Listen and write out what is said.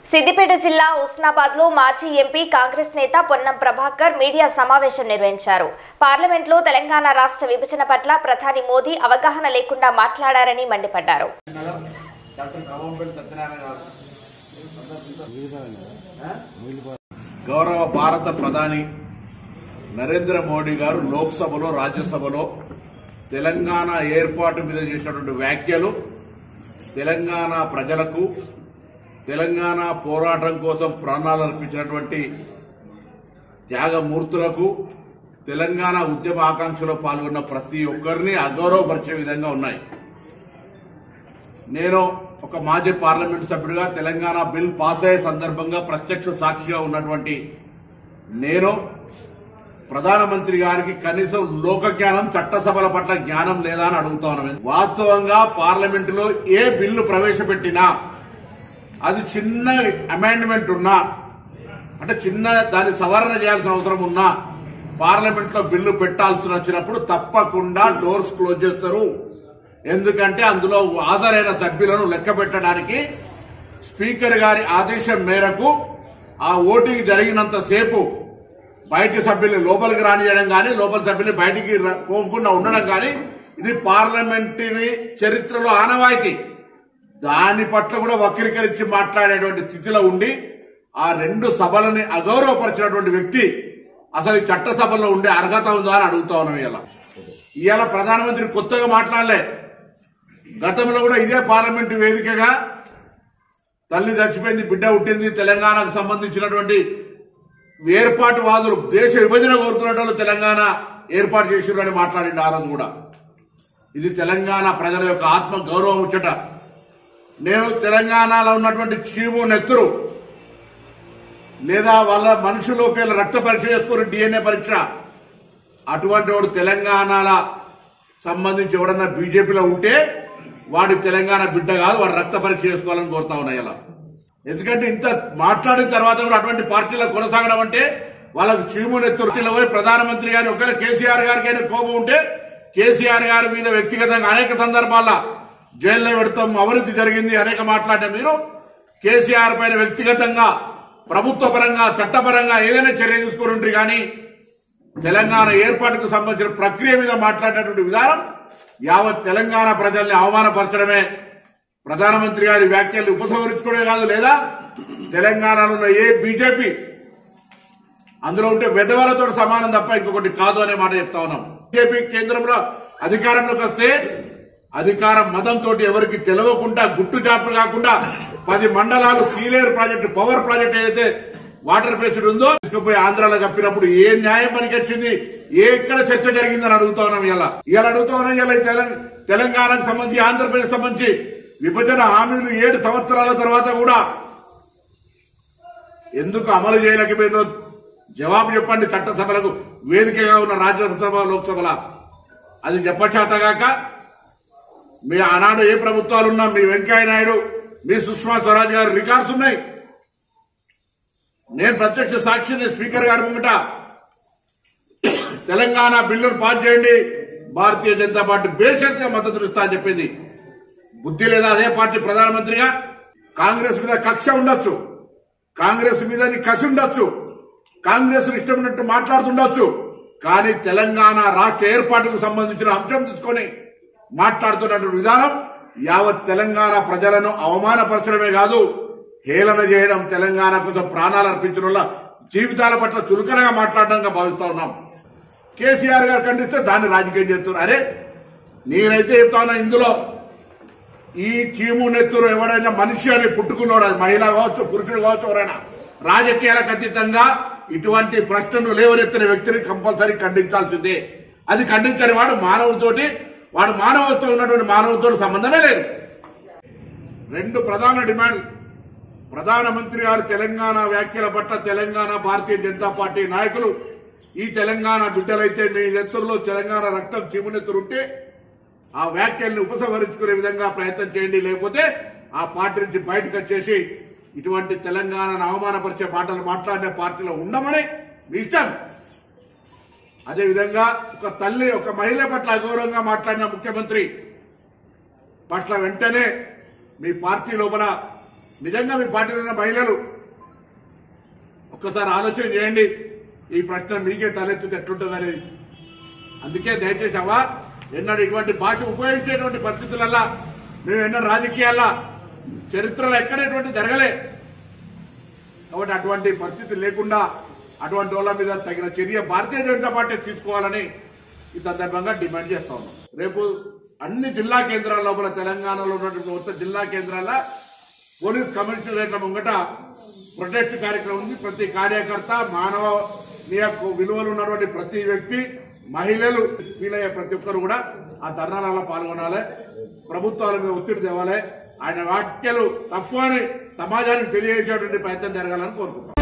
సిద్దిపేట జిల్లా ఉస్నాబాద్ లో మాజీ ఎంపీ కాంగ్రెస్ నేత పొన్నం ప్రభాకర్ మీడియా సమావేశం నిర్వహించారు పార్లమెంట్లో తెలంగాణ రాష్ట్ర విభజన పట్ల ప్రధాని మోదీ అవగాహన లేకుండా మాట్లాడారని మండిపడ్డారు డాక్టర్ కవంపల్లి సత్యనారాయణ గారు గౌరవ భారత ప్రధాని నరేంద్ర మోడీ గారు లోక్సభలో రాజ్యసభలో తెలంగాణ ఏర్పాటు మీద చేసినటువంటి వ్యాఖ్యలు తెలంగాణ ప్రజలకు తెలంగాణ పోరాటం కోసం ప్రాణాలు అర్పించినటువంటి త్యాగమూర్తులకు తెలంగాణ ఉద్యమ ఆకాంక్షలో పాల్గొన్న ప్రతి ఒక్కరిని అగౌరవపరిచే విధంగా ఉన్నాయి నేను ఒక మాజీ పార్లమెంటు సభ్యుడిగా తెలంగాణ బిల్ పాస్ అయ్యే సందర్భంగా ప్రత్యక్ష సాక్షిగా ఉన్నటువంటి నేను ప్రధానమంత్రి గారికి కనీసం లోక జ్ఞానం చట్టసభల పట్ల జ్ఞానం లేదా అని అడుగుతా ఉన్నాను వాస్తవంగా పార్లమెంటులో ఏ బిల్లు ప్రవేశపెట్టినా అది చిన్న అమెండ్మెంట్ ఉన్నా అంటే చిన్న దాని సవరణ చేయాల్సిన అవసరం ఉన్నా పార్లమెంట్ లో బిల్లు పెట్టాల్సి వచ్చినప్పుడు తప్పకుండా డోర్స్ క్లోజ్ చేస్తారు ఎందుకంటే అందులో హాజరైన సభ్యులను లెక్క పెట్టడానికి స్పీకర్ గారి ఆదేశం మేరకు ఆ ఓటింగ్ జరిగినంత సేపు బయటి సభ్యుల్ని లోపలికి రానియడం కానీ లోపల సభ్యుల్ని బయటికి ర- పోకుండా ఉండడం కానీ ఇది పార్లమెంటరీ చరిత్రలో ఆనవాయితీ దాని పట్ల కూడా వక్రీకరించి మాట్లాడేటువంటి స్థితిలో ఉండి ఆ రెండు సభలని అగౌరవపరిచినటువంటి వ్యక్తి అసలు ఈ చట్టసభలో ఉండే అర్హత ఉందా అని అడుగుతా ఉన్నాం ఇలా ఇవాళ ప్రధానమంత్రి కొత్తగా మాట్లాడలే గతంలో కూడా ఇదే పార్లమెంటు వేదికగా తల్లి చచ్చిపోయింది బిడ్డ పుట్టింది తెలంగాణకు సంబంధించినటువంటి ఏర్పాటు వాదులు దేశ విభజన కోరుకున్న తెలంగాణ ఏర్పాటు చేసిర్రు అని మాట్లాడింది ఆ రోజు కూడా ఇది తెలంగాణ ప్రజల యొక్క ఆత్మ గౌరవం ముచ్చట నేను తెలంగాణలో ఉన్నటువంటి చీము నెత్తురు లేదా వాళ్ళ మనుషులోకి వెళ్ళి రక్త పరీక్ష చేసుకుని డిఎన్ఏ పరీక్ష అటువంటి వాడు తెలంగాణలో సంబంధించి ఎవడన్నా బీజేపీలో ఉంటే వాడి తెలంగాణ బిడ్డ కాదు వాడు రక్త పరీక్ష చేసుకోవాలని కోరుతా ఉన్నాయి ఇలా ఎందుకంటే ఇంత మాట్లాడిన తర్వాత కూడా అటువంటి పార్టీలో కొనసాగడం అంటే వాళ్ళకు చీమునెత్తులో పోయి ప్రధానమంత్రి గారి ఒకవేళ కేసీఆర్ గారికి అయినా కోపం ఉంటే కేసీఆర్ గారి మీద వ్యక్తిగతంగా అనేక సందర్భాల్లో జైల్లో పెడతాం అవినీతి జరిగింది అనేక మాట్లాడిన మీరు కేసీఆర్ పైన వ్యక్తిగతంగా ప్రభుత్వ పరంగా చట్టపరంగా ఏదైనా చర్య తీసుకుని ఉంటారు కానీ తెలంగాణ ఏర్పాటుకు సంబంధించిన ప్రక్రియ మీద మాట్లాడినటువంటి విధానం యావత్ తెలంగాణ ప్రజల్ని అవమానపరచడమే ప్రధానమంత్రి గారి వ్యాఖ్యలు ఉపసంహరించుకోవడమే కాదు లేదా తెలంగాణలో ఉన్న ఏ బీజేపీ అందులో ఉంటే వెధవలతో సమానం తప్ప ఇంకొకటి కాదు అనే మాట చెప్తా ఉన్నాం బీజేపీ కేంద్రంలో అధికారంలోకి వస్తే అధికారం మతంతో ఎవరికి తెలవకుండా గుట్టు చాపులు కాకుండా పది మండలాలు సీలేరు ప్రాజెక్టు పవర్ ప్రాజెక్ట్ ఏదైతే వాటర్ ప్రెసిడ్ ఉందో తీసుకుపోయి ఆంధ్రాలో కప్పినప్పుడు ఏ న్యాయం పనికొచ్చింది ఏ ఎక్కడ చర్చ జరిగిందని అడుగుతా ఉన్నాం ఇలా ఇలా అడుగుతా ఉన్నాం ఇలా తెలంగాణ తెలంగాణకు సంబంధించి ఆంధ్రప్రదేశ్ సంబంధించి విభజన హామీలు ఏడు సంవత్సరాల తర్వాత కూడా ఎందుకు అమలు చేయలేకపోయిందో జవాబు చెప్పండి చట్టసభలకు వేదికగా ఉన్న రాజ్యసభ లోక్సభల అది చెప్పచేతగాక మీ ఆనాడు ఏ ప్రభుత్వాలు ఉన్నా మీ వెంకయ్య నాయుడు మీ సుష్మా స్వరాజ్ గారు రికార్డ్స్ ఉన్నాయి నేను ప్రత్యక్ష సాక్షిని స్పీకర్ గారి ముంగట తెలంగాణ బిల్లును పాస్ చేయండి భారతీయ జనతా పార్టీ బేషరతుగా మద్దతు ఇస్తా అని చెప్పింది బుద్ధి లేదా అదే పార్టీ ప్రధానమంత్రిగా కాంగ్రెస్ మీద కక్ష ఉండొచ్చు కాంగ్రెస్ మీద నీ కసి ఉండొచ్చు కాంగ్రెస్ ఇష్టం ఉన్నట్టు మాట్లాడుతుండొచ్చు కానీ తెలంగాణ రాష్ట్ర ఏర్పాటుకు సంబంధించిన అంశం తీసుకొని మాట్లాడుతున్నటువంటి విధానం యావత్ తెలంగాణ ప్రజలను అవమానపరచడమే కాదు హేళన చేయడం తెలంగాణ కోసం ప్రాణాలు అర్పించిన వాళ్ళ జీవితాల పట్ల చులకనగా మాట్లాడడంగా భావిస్తా ఉన్నాం కేసీఆర్ గారు ఖండిస్తే దాన్ని రాజకీయం చేస్తున్నారు అరే నేనైతే చెప్తా ఉన్నా ఇందులో ఈ చీము నెత్తురు ఎవడైనా మనిషి అని పుట్టుకున్నాడు అది మహిళ కావచ్చు పురుషుడు కావచ్చు ఎవరైనా రాజకీయాలకు అతీతంగా ఇటువంటి ప్రశ్నను లేవనెత్తిన వ్యక్తిని కంపల్సరీ ఖండించాల్సిందే అది ఖండించని వాడు మానవుడితోటి వాడు మానవత్వం ఉన్నటువంటి మానవుతో సంబంధమే లేదు రెండు ప్రధాన డిమాండ్ ప్రధానమంత్రి గారు తెలంగాణ వ్యాఖ్యల పట్ల తెలంగాణ భారతీయ జనతా పార్టీ నాయకులు ఈ తెలంగాణ బిడ్డలైతే మీ నెత్తురులో తెలంగాణ రక్తం చీమునెత్తురుంటే ఆ వ్యాఖ్యల్ని ఉపసంహరించుకునే విధంగా ప్రయత్నం చేయండి లేకపోతే ఆ పార్టీ నుంచి బయటకు వచ్చేసి ఇటువంటి తెలంగాణను అవమానపరిచే మాటలు మాట్లాడిన పార్టీలో ఉండమని మీ ఇష్టం అదేవిధంగా ఒక తల్లి ఒక మహిళ పట్ల అగౌరవంగా మాట్లాడిన ముఖ్యమంత్రి పట్ల వెంటనే మీ పార్టీ లోపల నిజంగా మీ పార్టీలో ఉన్న మహిళలు ఒక్కసారి ఆలోచన చేయండి ఈ ప్రశ్న మీకే తలెత్తితే ఎట్లుంటుందని అందుకే దయచేసి అవ్వా ఎన్నడూ ఇటువంటి భాష ఉపయోగించేటువంటి పరిస్థితులల్లా మేము ఎన్నో రాజకీయాల్లో చరిత్రలో ఎక్కడ ఇటువంటి జరగలే కాబట్టి అటువంటి పరిస్థితి లేకుండా అటువంటి వాళ్ళ మీద తగిన చర్య భారతీయ జనతా పార్టీ తీసుకోవాలని ఈ సందర్భంగా డిమాండ్ చేస్తా ఉన్నాం రేపు అన్ని జిల్లా కేంద్రాల లోపల తెలంగాణలో ఉన్నటువంటి మొత్తం జిల్లా కేంద్రాల పోలీస్ కమిషనరేట్ల ముంగట ప్రొటెస్ట్ కార్యక్రమం ఉంది ప్రతి కార్యకర్త మానవ విలువలు ఉన్నటువంటి ప్రతి వ్యక్తి మహిళలు ఫీల్ అయ్యే ప్రతి ఒక్కరు కూడా ఆ ధర్నాలలో పాల్గొనాలి ప్రభుత్వాల మీద ఒత్తిడి తేవాలి ఆయన వ్యాఖ్యలు తప్పు అని సమాజానికి తెలియజేసేటువంటి ప్రయత్నం జరగాలని కోరుకుంటాం